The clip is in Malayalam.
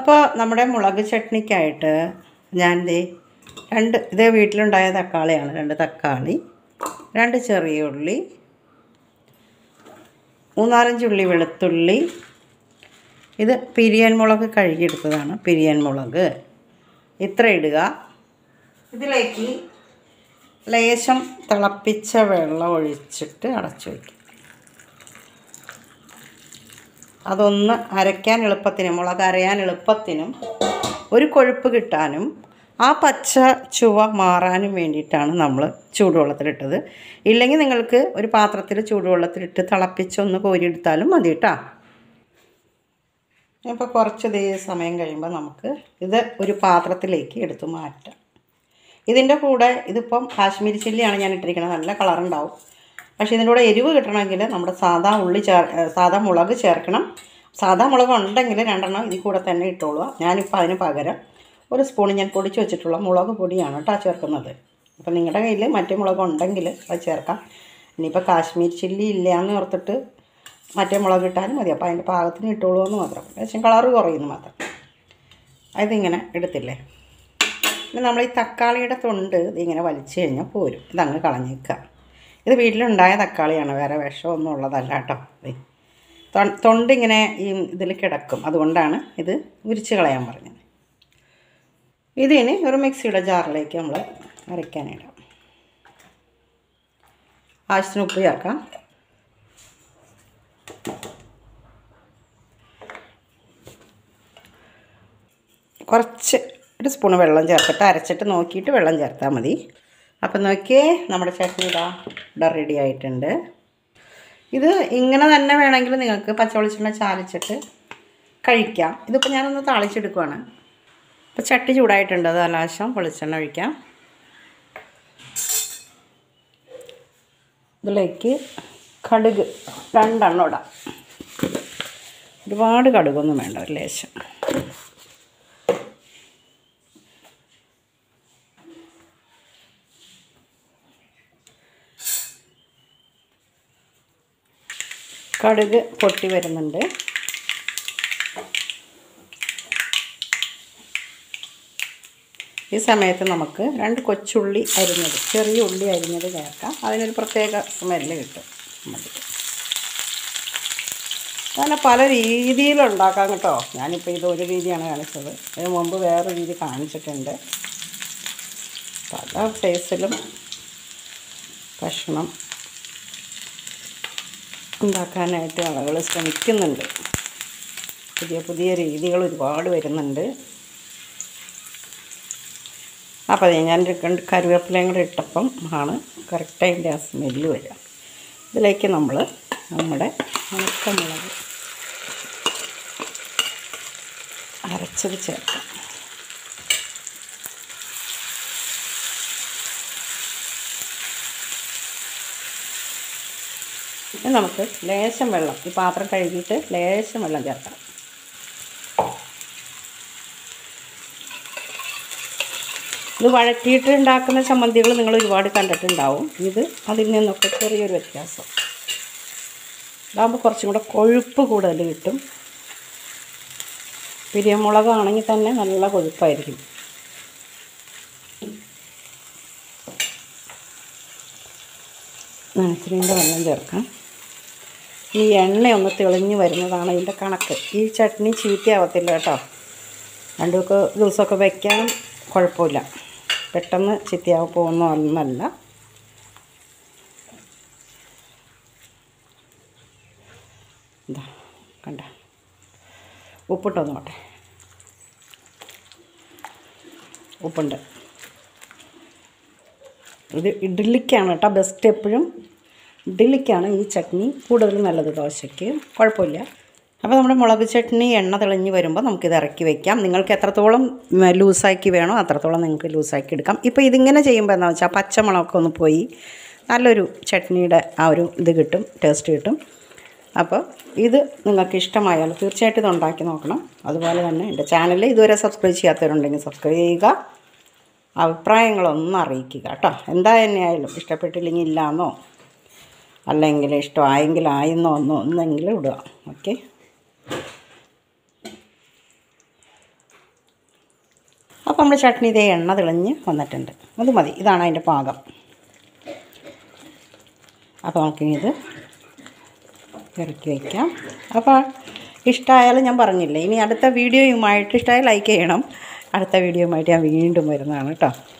അപ്പോൾ നമ്മുടെ മുളക് ചട്നിക്കായിട്ട് ഞാൻ ദേ രണ്ട് ഇതേ വീട്ടിലുണ്ടായ തക്കാളിയാണ് രണ്ട് തക്കാളി രണ്ട് ചെറിയ ഉള്ളി മൂന്നാലഞ്ച് ഉള്ളി വെളുത്തുള്ളി ഇത് പിരിയൻ മുളക് കഴുകിയെടുത്തതാണ് പിരിയൻ മുളക് ഇത്ര ഇടുക ഇതിലേക്ക് ലേശം തിളപ്പിച്ച വെള്ളം ഒഴിച്ചിട്ട് അടച്ചു വയ്ക്കും അതൊന്ന് അരയ്ക്കാൻ എളുപ്പത്തിന് മുളക് അരയാൻ എളുപ്പത്തിനും ഒരു കൊഴുപ്പ് കിട്ടാനും ആ പച്ച ചുവ മാറാനും വേണ്ടിയിട്ടാണ് നമ്മൾ ചൂടുവെള്ളത്തിലിട്ടത് ഇല്ലെങ്കിൽ നിങ്ങൾക്ക് ഒരു പാത്രത്തിൽ ചൂടുവെള്ളത്തിലിട്ട് തിളപ്പിച്ചൊന്ന് കോരിയെടുത്താലും മതി കേട്ടോ ഇപ്പോൾ കുറച്ച് ദേ സമയം കഴിയുമ്പോൾ നമുക്ക് ഇത് ഒരു പാത്രത്തിലേക്ക് എടുത്ത് മാറ്റാം ഇതിൻ്റെ കൂടെ ഇതിപ്പം കാശ്മീരി ചില്ലിയാണ് ഞാൻ ഇട്ടിരിക്കുന്നത് നല്ല കളറുണ്ടാവും പക്ഷേ ഇതിൻ്റെ കൂടെ എരിവ് കിട്ടണമെങ്കിൽ നമ്മുടെ സാധാ ഉള്ളി ചേർ ഏ, സാധാ മുളക് ചേർക്കണം സാധാ മുളക് ഉണ്ടെങ്കിൽ രണ്ടെണ്ണം ഇതിൽ കൂടെ തന്നെ ഇട്ടോളുക ഞാനിപ്പോൾ അതിന് പകരം ഒരു സ്പൂൺ ഞാൻ പൊടിച്ച് വെച്ചിട്ടുള്ള മുളക് പൊടിയാണ് കേട്ടോ ചേർക്കുന്നത് അപ്പോൾ നിങ്ങളുടെ കയ്യിൽ മറ്റേ മുളക് ഉണ്ടെങ്കിൽ അത് ചേർക്കാം ഇനിയിപ്പോൾ കാശ്മീരി ചില്ലി ഇല്ല എന്ന് ഓർത്തിട്ട് മറ്റേ മുളക് ഇട്ടാലും മതി അപ്പോൾ അതിൻ്റെ പാകത്തിന് ഇട്ടോളൂ എന്ന് മാത്രം പക്ഷേ കളറ് കുറയുന്നു മാത്രം അതിങ്ങനെ എടുത്തില്ലേ പിന്നെ നമ്മൾ ഈ തക്കാളിയുടെ തൊണ്ട് ഇതിങ്ങനെ വലിച്ചു കഴിഞ്ഞാൽ പോരും ഇതങ്ങ് കളഞ്ഞേക്കുക ഇത് വീട്ടിലുണ്ടായ തക്കാളിയാണ് വേറെ വിഷമൊന്നും ഉള്ളതല്ല കേട്ടോ ദേ. തൊ- തൊണ്ട് ഇങ്ങനെ ഈ ഇതിൽ കിടക്കും അതുകൊണ്ടാണ് ഇത് ഉരിച്ച് കളയാൻ പറഞ്ഞത് ഇതിന് ഒരു മിക്സിയുടെ ജാറിലേക്ക് നമ്മൾ അരയ്ക്കാനിടാം ആവശ്യത്തിന് ഉപ്പ് ചേർക്കാം കുറച്ച് ഒരു സ്പൂൺ വെള്ളം ചേർത്തിട്ട് അരച്ചിട്ട് നോക്കിയിട്ട് വെള്ളം ചേർത്താൽ മതി അപ്പം നോക്കിയേ നമ്മുടെ ചട്നി ഇതാ ഇവിടെ റെഡി ആയിട്ടുണ്ട് ഇത് ഇങ്ങനെ തന്നെ വേണമെങ്കിൽ നിങ്ങൾക്ക് പച്ചവെളിച്ചെണ്ണ ചാലിച്ചിട്ട് കഴിക്കാം ഇതിപ്പോൾ ഞാനൊന്ന് താളിച്ചെടുക്കുവാണ് അപ്പോൾ ചട്ടി ചൂടായിട്ടുണ്ട് അത് അലാശം വെളിച്ചെണ്ണ ഒഴിക്കാം ഇതിലേക്ക് കടുക് രണ്ടെണ്ണം ഇടാം ഒരുപാട് കടുകൊന്നും വേണ്ട ഒരു ലേശം കടുക് പൊട്ടി വരുന്നുണ്ട് ഈ സമയത്ത് നമുക്ക് രണ്ട് കൊച്ചുള്ളി അരിഞ്ഞത് ചെറിയ ഉള്ളി അരിഞ്ഞത് ചേർക്കാം അതിനൊരു പ്രത്യേക സ്മെല്ല് കിട്ടും നമുക്ക് അങ്ങനെ പല രീതിയിലുണ്ടാക്കാം കേട്ടോ ഞാനിപ്പോൾ ഇത് ഒരു രീതിയാണ് കാണിച്ചത് ഇതിന് മുമ്പ് വേറെ രീതി കാണിച്ചിട്ടുണ്ട് പല സൈസിലും ഭക്ഷണം ഉണ്ടാക്കാനായിട്ട് ആളുകൾ ശ്രമിക്കുന്നുണ്ട് പുതിയ പുതിയ രീതികൾ ഒരുപാട് വരുന്നുണ്ട് അപ്പോൾ അത് ഞാൻ രണ്ട് കരുവേപ്പിലയും കൂടെ ഇട്ടപ്പം ആണ് കറക്റ്റ് അതിൻ്റെ ആ സ്മെല്ല് വരിക ഇതിലേക്ക് നമ്മൾ നമ്മുടെ ഉണക്കമുളക് അരച്ചത് ചേർക്കാം ഇനി നമുക്ക് ലേശം വെള്ളം ഈ പാത്രം കഴുകിയിട്ട് ലേശം വെള്ളം ചേർക്കാം ഇത് വഴറ്റിയിട്ട് ഉണ്ടാക്കുന്ന ചമ്മന്തികൾ നിങ്ങൾ ഒരുപാട് കണ്ടിട്ടുണ്ടാവും ഇത് അതിൽ നിന്നൊക്കെ ചെറിയൊരു വ്യത്യാസം ഇതാകുമ്പോൾ കുറച്ചും കൂടെ കൊഴുപ്പ് കൂടുതൽ കിട്ടും പിരിയമുളകാണെങ്കിൽ തന്നെ നല്ല കൊഴുപ്പായിരിക്കും നനച്ചിരിൻ്റെ വെള്ളം ചേർക്കാം ഈ എണ്ണ ഒന്ന് തെളിഞ്ഞ് വരുന്നതാണ് ഇതിൻ്റെ കണക്ക് ഈ ചട്നി ചീത്തയാവത്തില്ല കേട്ടോ രണ്ടുമൊക്കെ ദിവസമൊക്കെ വയ്ക്കാൻ കുഴപ്പമില്ല പെട്ടെന്ന് ചീത്തയാവും പോകുന്ന ഒന്നല്ല ഇതാ കണ്ട ഉപ്പിട്ടോ നോട്ടെ ഉപ്പുണ്ട് ഇത് ഇഡ്ഡലിക്കാണ് കേട്ടോ ബെസ്റ്റ് എപ്പോഴും ഇഡ്ഡലിക്കാണ് ഈ ചട്നി കൂടുതൽ നല്ലത് ദോശയ്ക്ക് കുഴപ്പമില്ല അപ്പോൾ നമ്മുടെ മുളക് ചട്നി എണ്ണ തെളിഞ്ഞ് വരുമ്പോൾ നമുക്കിത് ഇറക്കി വെക്കാം നിങ്ങൾക്ക് എത്രത്തോളം ഉം, ലൂസാക്കി വേണോ അത്രത്തോളം നിങ്ങൾക്ക് ലൂസാക്കി എടുക്കാം ഇപ്പോൾ ഇതിങ്ങനെ ചെയ്യുമ്പോൾ എന്താ വെച്ചാൽ പച്ചമുളകൊക്കെ ഒന്ന് പോയി നല്ലൊരു ചട്നിയുടെ ആ ഒരു ഇത് കിട്ടും ടേസ്റ്റ് കിട്ടും അപ്പോൾ ഇത് നിങ്ങൾക്ക് ഇഷ്ടമായാൽ തീർച്ചയായിട്ടും ഇത് ഉണ്ടാക്കി നോക്കണം അതുപോലെ തന്നെ എൻ്റെ ചാനൽ ഇതുവരെ സബ്സ്ക്രൈബ് ചെയ്യാത്തവരുണ്ടെങ്കിൽ സബ്സ്ക്രൈബ് ചെയ്യുക അഭിപ്രായങ്ങളൊന്നും അറിയിക്കുക കേട്ടോ എന്താ തന്നെയായാലും ഇഷ്ടപ്പെട്ടില്ലെങ്കിൽ ഇല്ലാന്നോ അല്ലെങ്കിൽ ഇഷ്ടമായെങ്കിൽ ആയെന്നോ ഒന്നോ ഒന്നെങ്കിലും ഇടുക ഓക്കെ അപ്പോൾ നമ്മുടെ ചട്നി ഇതേ എണ്ണ തെളിഞ്ഞ് വന്നിട്ടുണ്ട് അത് മതി ഇതാണ് അതിൻ്റെ പാകം അപ്പോൾ നമുക്കിനി ഇത് ഇറക്കി വയ്ക്കാം അപ്പോൾ ഇഷ്ടമായാലും ഞാൻ പറഞ്ഞില്ലേ ഇനി അടുത്ത വീഡിയോയുമായിട്ട് ഇഷ്ടമായി ലൈക്ക് ചെയ്യണം അടുത്ത വീഡിയോയുമായിട്ട് ഞാൻ വീണ്ടും വരുന്നതാണ് കേട്ടോ